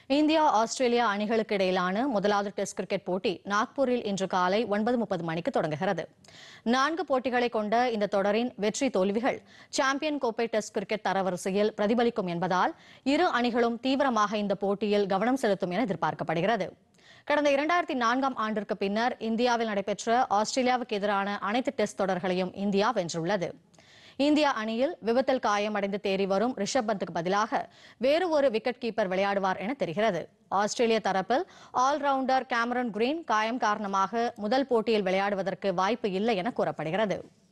India Australia அணிகளுக்கு இடையிலான முதலாவது டெஸ்ட் கிரிக்கெட் போட்டி நாக்பூரில் இன்று காலை ஒன்பது முப்பது மணிக்கு தொடங்குகிறது நான்கு போட்டிகளை கொண்ட இந்த தொடரின் வெற்றி தோல்விகள் சாம்பியன் கோப்பை டெஸ்ட் கிரிக்கெட் தரவரிசையில் பிரதிபலிக்கும் என்பதால் இரு அணிகளும் தீவிரமாக இந்த போட்டியில் கவனம் செலுத்தும் என எதிர்பார்க்கப்படுகிறது கடந்த இரண்டாயிரத்தி நான்காம் ஆண்டிற்கு பின்னர் இந்தியாவில் நடைபெற்ற ஆஸ்திரேலியாவுக்கு எதிரான அனைத்து டெஸ்ட் தொடர்களையும் இந்தியா வென்றுள்ளது இந்தியா அணியில் விபத்தில் காயமடைந்து தேறி வரும் ரிஷப் பந்துக்கு பதிலாக வேறு ஒரு விக்கெட் கீப்பர் விளையாடுவார் என தெரிகிறது ஆஸ்திரேலிய தரப்பில் ஆல்ரவுண்டர் கேமரன் கிரீன் காயம் காரணமாக முதல் போட்டியில் விளையாடுவதற்கு வாய்ப்பு இல்லை என கூறப்படுகிறது